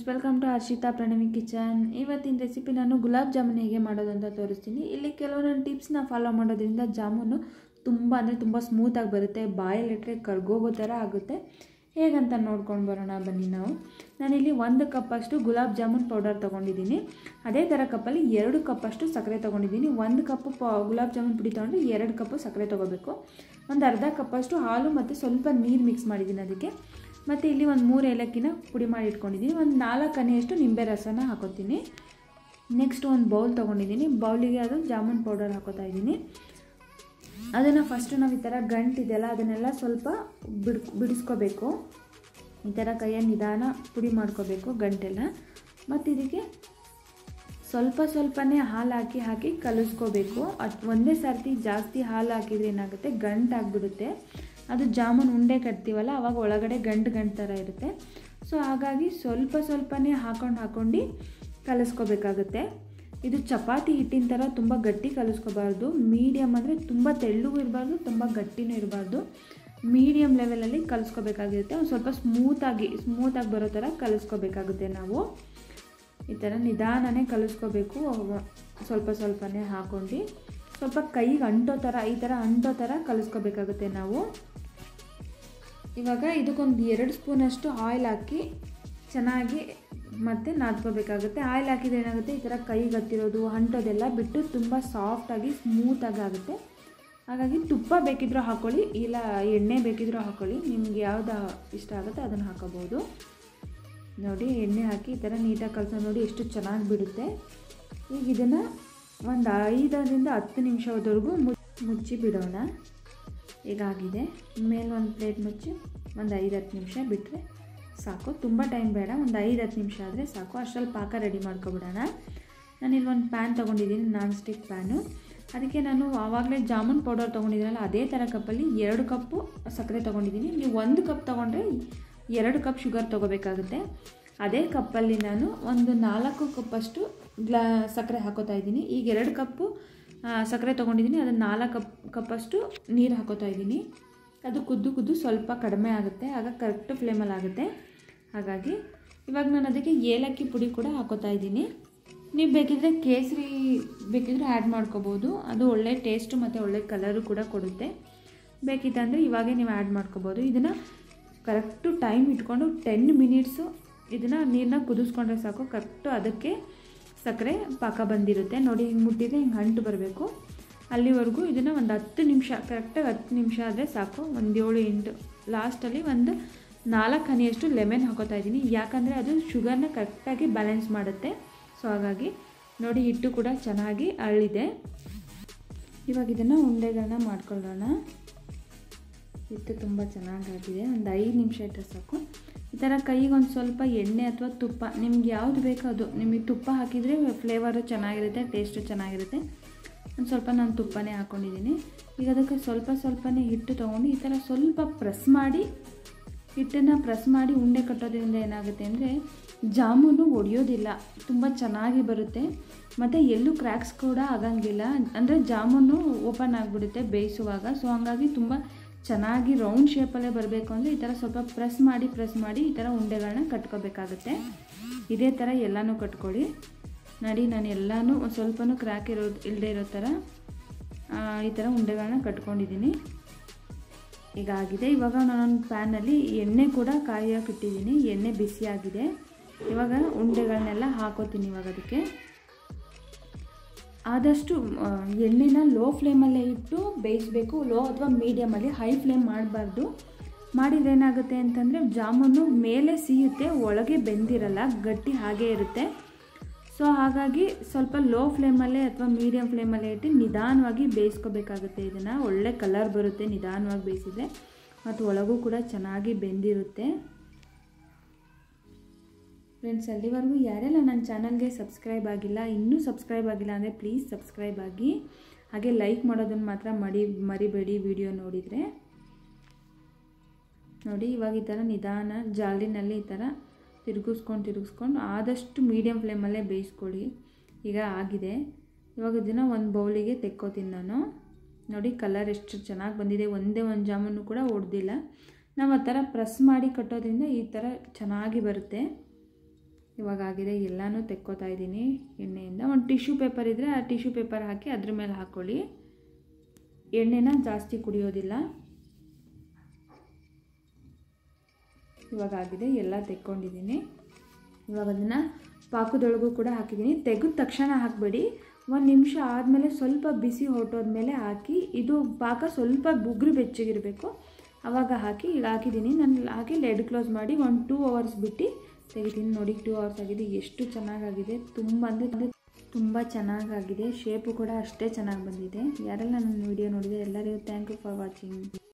welcome to Harshita Pranavi kitchen ಇವತ್ತಿನ recipe ನಾನು ಗುಲಾಬ್ ಜಾಮೂನ್ ಹೇಗೆ ಮಾಡೋದು ಅಂತ ತೋರಿಸ್ತೀನಿ ಇಲ್ಲಿ ಕೆಲವು ನನ್ನ ಟಿಪ್ಸ್ನ ಫಾಲೋ ಮಾಡೋದ್ರಿಂದ ಜಾಮೂನು ತುಂಬ ಅಂದರೆ ತುಂಬ ಸ್ಮೂತಾಗಿ ಬರುತ್ತೆ ಬಾಯಲ್ಲಿಟ್ಟರೆ ಕರ್ಗೋಗೋ ಥರ ಆಗುತ್ತೆ ಹೇಗಂತ ನೋಡ್ಕೊಂಡು ಬರೋಣ ಬನ್ನಿ ನಾವು ನಾನಿಲ್ಲಿ ಒಂದು ಕಪ್ಪಷ್ಟು ಗುಲಾಬ್ ಜಾಮೂನ್ ಪೌಡರ್ ತೊಗೊಂಡಿದ್ದೀನಿ ಅದೇ ಥರ ಕಪ್ಪಲ್ಲಿ ಎರಡು ಕಪ್ಪಷ್ಟು ಸಕ್ಕರೆ ತೊಗೊಂಡಿದ್ದೀನಿ ಒಂದು ಕಪ್ಪು ಪ ಗುಲಾಬ್ ಜಾಮೂನ್ ಪುಡಿ ತೊಗೊಂಡ್ರೆ ಎರಡು ಕಪ್ಪು ಸಕ್ಕರೆ ತೊಗೋಬೇಕು ಒಂದು ಅರ್ಧ ಕಪ್ಪಷ್ಟು ಹಾಲು ಮತ್ತು ಸ್ವಲ್ಪ ನೀರು ಮಿಕ್ಸ್ ಮಾಡಿದ್ದೀನಿ ಅದಕ್ಕೆ ಮತ್ತು ಇಲ್ಲಿ ಒಂದು ಮೂರು ಏಲಕ್ಕಿನ ಪುಡಿ ಮಾಡಿ ಇಟ್ಕೊಂಡಿದ್ದೀನಿ ಒಂದು ನಾಲ್ಕು ಹನಿಯಷ್ಟು ನಿಂಬೆ ರಸನ ಹಾಕೋತೀನಿ ನೆಕ್ಸ್ಟ್ ಒಂದು ಬೌಲ್ ತೊಗೊಂಡಿದ್ದೀನಿ ಬೌಲಿಗೆ ಅದು ಜಾಮೂನ್ ಪೌಡರ್ ಹಾಕೋತಾ ಇದ್ದೀನಿ ಅದನ್ನು ಫಸ್ಟು ನಾವು ಈ ಥರ ಗಂಟಿದೆಯಲ್ಲ ಅದನ್ನೆಲ್ಲ ಸ್ವಲ್ಪ ಬಿಡ್ ಬಿಡಿಸ್ಕೋಬೇಕು ಈ ಥರ ಕೈಯಲ್ಲಿ ನಿಧಾನ ಪುಡಿ ಮಾಡ್ಕೋಬೇಕು ಗಂಟೆಲ್ಲ ಮತ್ತು ಇದಕ್ಕೆ ಸ್ವಲ್ಪ ಸ್ವಲ್ಪನೇ ಹಾಲು ಹಾಕಿ ಹಾಕಿ ಕಲಿಸ್ಕೋಬೇಕು ಅದು ಒಂದೇ ಸರ್ತಿ ಜಾಸ್ತಿ ಹಾಲು ಹಾಕಿದ್ರೆ ಏನಾಗುತ್ತೆ ಗಂಟಾಗ್ಬಿಡುತ್ತೆ ಅದು ಜಾಮೂನ್ ಉಂಡೆ ಕಟ್ತೀವಲ್ಲ ಅವಾಗ ಒಳಗಡೆ ಗಂಟು ಗಂಟು ಥರ ಇರುತ್ತೆ ಸೊ ಹಾಗಾಗಿ ಸ್ವಲ್ಪ ಸ್ವಲ್ಪನೇ ಹಾಕೊಂಡು ಹಾಕೊಂಡು ಕಲಿಸ್ಕೋಬೇಕಾಗುತ್ತೆ ಇದು ಚಪಾತಿ ಹಿಟ್ಟಿನ ಥರ ತುಂಬ ಗಟ್ಟಿ ಕಲಿಸ್ಕೋಬಾರ್ದು ಮೀಡಿಯಮ್ ಅಂದರೆ ತುಂಬ ತೆಳ್ಳಗೂ ಇರಬಾರ್ದು ತುಂಬ ಗಟ್ಟಿನೂ ಇರಬಾರ್ದು ಮೀಡಿಯಮ್ ಲೆವೆಲಲ್ಲಿ ಕಲಿಸ್ಕೋಬೇಕಾಗಿರುತ್ತೆ ಒಂದು ಸ್ವಲ್ಪ ಸ್ಮೂತಾಗಿ ಸ್ಮೂತಾಗಿ ಬರೋ ಥರ ಕಲಿಸ್ಕೋಬೇಕಾಗುತ್ತೆ ನಾವು ಈ ಥರ ನಿಧಾನನೇ ಕಲಿಸ್ಕೋಬೇಕು ಸ್ವಲ್ಪ ಸ್ವಲ್ಪನೇ ಹಾಕೊಂಡು ಸ್ವಲ್ಪ ಕೈಗೆ ಅಂಟೋ ಥರ ಈ ಥರ ಅಂಟೋ ಥರ ಕಲಿಸ್ಕೋಬೇಕಾಗುತ್ತೆ ನಾವು ಇವಾಗ ಇದಕ್ಕೊಂದು ಎರಡು ಸ್ಪೂನಷ್ಟು ಆಯಿಲ್ ಹಾಕಿ ಚೆನ್ನಾಗಿ ಮತ್ತೆ ನಾದ್ಕೋಬೇಕಾಗುತ್ತೆ ಆಯಿಲ್ ಹಾಕಿದ್ರೆ ಏನಾಗುತ್ತೆ ಈ ಥರ ಕೈಗೆ ಹತ್ತಿರೋದು ಅಂಟೋದೆಲ್ಲ ಬಿಟ್ಟು ತುಂಬ ಸಾಫ್ಟಾಗಿ ಸ್ಮೂತಾಗಿ ಆಗುತ್ತೆ ಹಾಗಾಗಿ ತುಪ್ಪ ಬೇಕಿದ್ರೂ ಹಾಕ್ಕೊಳ್ಳಿ ಇಲ್ಲ ಎಣ್ಣೆ ಬೇಕಿದ್ರೂ ಹಾಕ್ಕೊಳ್ಳಿ ನಿಮ್ಗೆ ಯಾವ್ದು ಇಷ್ಟ ಆಗುತ್ತೆ ಅದನ್ನು ಹಾಕೋಬೋದು ನೋಡಿ ಎಣ್ಣೆ ಹಾಕಿ ಈ ಥರ ನೀಟಾಗಿ ಕಲಸೋ ನೋಡಿ ಎಷ್ಟು ಚೆನ್ನಾಗಿ ಬಿಡುತ್ತೆ ಈಗ ಇದನ್ನು ಒಂದು ಐದರಿಂದ ಹತ್ತು ನಿಮಿಷದವರೆಗೂ ಮುಚ್ಚಿ ಬಿಡೋಣ ಈಗಾಗಿದೆ ಮೇಲೆ ಒಂದು ಪ್ಲೇಟ್ ಮುಚ್ಚಿ ಒಂದು ಐದು ಹತ್ತು ನಿಮಿಷ ಬಿಟ್ಟರೆ ಸಾಕು ತುಂಬ ಟೈಮ್ ಬೇಡ ಒಂದು ಐದು ಹತ್ತು ನಿಮಿಷ ಆದರೆ ಸಾಕು ಅಷ್ಟರಲ್ಲಿ ಪಾಕ ರೆಡಿ ಮಾಡ್ಕೊಬಿಡೋಣ ನಾನಿಲ್ಲಿ ಒಂದು ಪ್ಯಾನ್ ತೊಗೊಂಡಿದ್ದೀನಿ ನಾನ್ ಸ್ಟಿಕ್ ಪ್ಯಾನು ಅದಕ್ಕೆ ನಾನು ಆವಾಗಲೇ ಜಾಮೂನ್ ಪೌಡರ್ ತೊಗೊಂಡಿದ್ದೀನಲ್ಲ ಅದೇ ಥರ ಕಪ್ಪಲ್ಲಿ ಎರಡು ಕಪ್ಪು ಸಕ್ಕರೆ ತೊಗೊಂಡಿದ್ದೀನಿ ನೀವು ಒಂದು ಕಪ್ ತೊಗೊಂಡ್ರೆ ಎರಡು ಕಪ್ ಶುಗರ್ ತೊಗೋಬೇಕಾಗುತ್ತೆ ಅದೇ ಕಪ್ಪಲ್ಲಿ ನಾನು ಒಂದು ನಾಲ್ಕು ಕಪ್ಪಷ್ಟು ಗ್ಲಾ ಸಕ್ಕರೆ ಹಾಕೋತಾ ಇದ್ದೀನಿ ಈಗ ಎರಡು ಕಪ್ಪು ಸಕ್ಕರೆ ತೊಗೊಂಡಿದ್ದೀನಿ ಅದನ್ನು ನಾಲ್ಕು ಕಪ್ ಕಪ್ಪಷ್ಟು ನೀರು ಹಾಕೋತಾ ಇದ್ದೀನಿ ಅದು ಕುದ್ದು ಕುದ್ದು ಸ್ವಲ್ಪ ಕಡಿಮೆ ಆಗುತ್ತೆ ಆಗ ಕರೆಕ್ಟ್ ಫ್ಲೇಮಲ್ಲಿ ಆಗುತ್ತೆ ಹಾಗಾಗಿ ಇವಾಗ ನಾನು ಅದಕ್ಕೆ ಏಲಕ್ಕಿ ಪುಡಿ ಕೂಡ ಹಾಕೋತಾ ಇದ್ದೀನಿ ನೀವು ಬೇಕಿದ್ರೆ ಕೇಸರಿ ಬೇಕಿದ್ರೆ ಆ್ಯಡ್ ಮಾಡ್ಕೋಬೋದು ಅದು ಒಳ್ಳೆ ಟೇಸ್ಟು ಮತ್ತು ಒಳ್ಳೆ ಕಲರು ಕೂಡ ಕೊಡುತ್ತೆ ಬೇಕಿತ್ತಂದರೆ ಇವಾಗೇ ನೀವು ಆ್ಯಡ್ ಮಾಡ್ಕೋಬೋದು ಇದನ್ನು ಕರೆಕ್ಟು ಟೈಮ್ ಇಟ್ಕೊಂಡು ಟೆನ್ ಮಿನಿಟ್ಸು ಇದನ್ನು ನೀರನ್ನ ಕುದಿಸ್ಕೊಂಡ್ರೆ ಸಾಕು ಕರೆಕ್ಟು ಅದಕ್ಕೆ ಸಕ್ಕರೆ ಪಾಕ ಬಂದಿರುತ್ತೆ ನೋಡಿ ಹಿಂಗೆ ಮುಟ್ಟಿದ್ರೆ ಹಿಂಗೆ ಅಂಟು ಬರಬೇಕು ಅಲ್ಲಿವರೆಗೂ ಇದನ್ನು ಒಂದು ಹತ್ತು ನಿಮಿಷ ಕರೆಕ್ಟಾಗಿ ಹತ್ತು ನಿಮಿಷ ಆದರೆ ಸಾಕು ಒಂದು ಏಳು ಎಂಟು ಲಾಸ್ಟಲ್ಲಿ ಒಂದು ನಾಲ್ಕು ಹನಿಯಷ್ಟು ಲೆಮನ್ ಹಾಕೋತಾ ಇದ್ದೀನಿ ಯಾಕಂದರೆ ಅದು ಶುಗರ್ನ ಕರೆಕ್ಟಾಗಿ ಬ್ಯಾಲೆನ್ಸ್ ಮಾಡುತ್ತೆ ಸೊ ಹಾಗಾಗಿ ನೋಡಿ ಹಿಟ್ಟು ಕೂಡ ಚೆನ್ನಾಗಿ ಅರಳಿದೆ ಇವಾಗ ಇದನ್ನು ಉಂಡೆಗಳನ್ನ ಮಾಡ್ಕೊಳ್ಳೋಣ ಹಿಟ್ಟು ತುಂಬ ಚೆನ್ನಾಗಾಗಿದೆ ಒಂದು ಐದು ನಿಮಿಷ ಇಟ್ಟರೆ ಸಾಕು ಈ ಥರ ಕೈಗೆ ಒಂದು ಸ್ವಲ್ಪ ಎಣ್ಣೆ ಅಥವಾ ತುಪ್ಪ ನಿಮ್ಗೆ ಯಾವುದು ಬೇಕೋ ಅದು ನಿಮಗೆ ತುಪ್ಪ ಹಾಕಿದರೆ ಫ್ಲೇವರು ಚೆನ್ನಾಗಿರುತ್ತೆ ಟೇಸ್ಟು ಚೆನ್ನಾಗಿರುತ್ತೆ ಒಂದು ಸ್ವಲ್ಪ ನಾನು ತುಪ್ಪನೇ ಹಾಕ್ಕೊಂಡಿದ್ದೀನಿ ಈಗ ಅದಕ್ಕೆ ಸ್ವಲ್ಪ ಸ್ವಲ್ಪನೇ ಹಿಟ್ಟು ತೊಗೊಂಡು ಈ ಥರ ಸ್ವಲ್ಪ ಪ್ರೆಸ್ ಮಾಡಿ ಹಿಟ್ಟನ್ನು ಪ್ರೆಸ್ ಮಾಡಿ ಉಂಡೆ ಕಟ್ಟೋದ್ರಿಂದ ಏನಾಗುತ್ತೆ ಅಂದರೆ ಜಾಮೂನು ಒಡೆಯೋದಿಲ್ಲ ತುಂಬ ಚೆನ್ನಾಗಿ ಬರುತ್ತೆ ಮತ್ತು ಎಲ್ಲೂ ಕ್ರ್ಯಾಕ್ಸ್ ಕೂಡ ಆಗಂಗಿಲ್ಲ ಅಂದರೆ ಜಾಮೂನು ಓಪನ್ ಆಗಿಬಿಡುತ್ತೆ ಬೇಯಿಸುವಾಗ ಸೊ ಹಾಗಾಗಿ ತುಂಬ ಚೆನ್ನಾಗಿ ರೌಂಡ್ ಶೇಪಲ್ಲೇ ಬರಬೇಕು ಅಂದರೆ ಈ ಥರ ಸ್ವಲ್ಪ ಪ್ರೆಸ್ ಮಾಡಿ ಪ್ರೆಸ್ ಮಾಡಿ ಈ ಥರ ಉಂಡೆಗಳನ್ನ ಕಟ್ಕೋಬೇಕಾಗುತ್ತೆ ಇದೇ ಥರ ಎಲ್ಲನೂ ಕಟ್ಕೊಳ್ಳಿ ನೋಡಿ ನಾನು ಎಲ್ಲನೂ ಒಂದು ಸ್ವಲ್ಪನೂ ಕ್ರ್ಯಾಕ್ ಇರೋ ಇಲ್ಲದೆ ಇರೋ ಥರ ಈ ಥರ ಉಂಡೆಗಳನ್ನ ಕಟ್ಕೊಂಡಿದ್ದೀನಿ ಈಗ ಆಗಿದೆ ಇವಾಗ ನಾನೊಂದು ಪ್ಯಾನಲ್ಲಿ ಎಣ್ಣೆ ಕೂಡ ಕಾಯೋಕೆ ಇಟ್ಟಿದ್ದೀನಿ ಎಣ್ಣೆ ಬಿಸಿಯಾಗಿದೆ ಇವಾಗ ಉಂಡೆಗಳನ್ನೆಲ್ಲ ಹಾಕೋತೀನಿ ಇವಾಗ ಅದಕ್ಕೆ ಆದಷ್ಟು ಎಣ್ಣೆನ ಲೋ ಫ್ಲೇಮಲ್ಲೇ ಇಟ್ಟು ಬೇಯಿಸಬೇಕು ಲೋ ಅಥವಾ ಮೀಡಿಯಮಲ್ಲಿ ಹೈ ಫ್ಲೇಮ್ ಮಾಡಬಾರ್ದು ಮಾಡಿದ್ರೆ ಏನಾಗುತ್ತೆ ಅಂತಂದರೆ ಜಾಮೂನು ಮೇಲೆ ಸಿಯುತ್ತೆ ಒಳಗೆ ಬೆಂದಿರಲ್ಲ ಗಟ್ಟಿ ಹಾಗೇ ಇರುತ್ತೆ ಸೊ ಹಾಗಾಗಿ ಸ್ವಲ್ಪ ಲೋ ಫ್ಲೇಮಲ್ಲೇ ಅಥವಾ ಮೀಡಿಯಮ್ ಫ್ಲೇಮಲ್ಲೇ ಇಟ್ಟು ನಿಧಾನವಾಗಿ ಬೇಯಿಸ್ಕೋಬೇಕಾಗುತ್ತೆ ಇದನ್ನು ಒಳ್ಳೆ ಕಲರ್ ಬರುತ್ತೆ ನಿಧಾನವಾಗಿ ಬೇಯಿಸಿದ್ರೆ ಮತ್ತು ಒಳಗೂ ಕೂಡ ಚೆನ್ನಾಗಿ ಬೆಂದಿರುತ್ತೆ ಫ್ರೆಂಡ್ಸ್ ಅಲ್ಲಿವರೆಗೂ ಯಾರೆಲ್ಲ ನನ್ನ ಚಾನಲ್ಗೆ ಸಬ್ಸ್ಕ್ರೈಬ್ ಆಗಿಲ್ಲ ಇನ್ನೂ ಸಬ್ಸ್ಕ್ರೈಬ್ ಆಗಿಲ್ಲ ಅಂದರೆ ಪ್ಲೀಸ್ ಸಬ್ಸ್ಕ್ರೈಬ್ ಆಗಿ ಹಾಗೆ ಲೈಕ್ ಮಾಡೋದನ್ನು ಮಾತ್ರ ಮಡಿ ಮರಿಬೇಡಿ ವಿಡಿಯೋ ನೋಡಿದರೆ ನೋಡಿ ಇವಾಗ ಈ ಥರ ನಿಧಾನ ಜಾಲಿನಲ್ಲಿ ಈ ಥರ ತಿರುಗಿಸ್ಕೊಂಡು ತಿರುಗಿಸ್ಕೊಂಡು ಆದಷ್ಟು ಮೀಡಿಯಮ್ ಫ್ಲೇಮಲ್ಲೇ ಬೇಯಿಸ್ಕೊಳ್ಳಿ ಈಗ ಆಗಿದೆ ಇವಾಗ ಇದನ್ನು ಒಂದು ಬೌಲಿಗೆ ತೆಕ್ಕೋತೀನಿ ನಾನು ನೋಡಿ ಕಲರ್ ಎಷ್ಟು ಚೆನ್ನಾಗಿ ಬಂದಿದೆ ಒಂದೇ ಒಂದು ಜಾಮೂನು ಕೂಡ ಒಡೆದಿಲ್ಲ ನಾವು ಆ ಥರ ಪ್ರೆಸ್ ಮಾಡಿ ಕಟ್ಟೋದ್ರಿಂದ ಈ ಥರ ಚೆನ್ನಾಗಿ ಬರುತ್ತೆ ಇವಾಗ ಆಗಿದೆ ಎಲ್ಲನೂ ತೆಕ್ಕೋತಾ ಇದ್ದೀನಿ ಎಣ್ಣೆಯಿಂದ ಒಂದು ಟಿಶ್ಯೂ ಪೇಪರ್ ಇದ್ದರೆ ಆ ಟಿಶ್ಯೂ ಪೇಪರ್ ಹಾಕಿ ಅದ್ರ ಮೇಲೆ ಹಾಕ್ಕೊಳ್ಳಿ ಎಣ್ಣೆನ ಜಾಸ್ತಿ ಕುಡಿಯೋದಿಲ್ಲ ಇವಾಗ ಆಗಿದೆ ಎಲ್ಲ ತೆಕ್ಕೊಂಡಿದ್ದೀನಿ ಇವಾಗ ಅದನ್ನು ಪಾಕದೊಳಗೂ ಕೂಡ ಹಾಕಿದ್ದೀನಿ ತೆಗೆದ ತಕ್ಷಣ ಹಾಕಬೇಡಿ ಒಂದು ನಿಮಿಷ ಆದಮೇಲೆ ಸ್ವಲ್ಪ ಬಿಸಿ ಹೊರಟೋದ್ಮೇಲೆ ಹಾಕಿ ಇದು ಪಾಕ ಸ್ವಲ್ಪ ಬುಗ್ರಿ ಬೆಚ್ಚಗಿರಬೇಕು ಆವಾಗ ಹಾಕಿ ಈಗ ಹಾಕಿದ್ದೀನಿ ನಾನು ಹಾಕಿ ಲೆಡ್ ಕ್ಲೋಸ್ ಮಾಡಿ ಒಂದು ಟೂ ಅವರ್ಸ್ ಬಿಟ್ಟು ತೆಗಿತೀನಿ ನೋಡಿ ಟೂ ಅವರ್ಸ್ ಆಗಿದೆ ಎಷ್ಟು ಚೆನ್ನಾಗಾಗಿದೆ ತುಂಬ ಅಂದರೆ ತುಂಬ ಚೆನ್ನಾಗಾಗಿದೆ ಶೇಪು ಕೂಡ ಅಷ್ಟೇ ಚೆನ್ನಾಗಿ ಬಂದಿದೆ ಯಾರೆಲ್ಲ ನನ್ನ ವಿಡಿಯೋ ನೋಡಿದೆ ಎಲ್ಲರಿಗೂ ಥ್ಯಾಂಕ್ ಯು ಫಾರ್ ವಾಚಿಂಗ್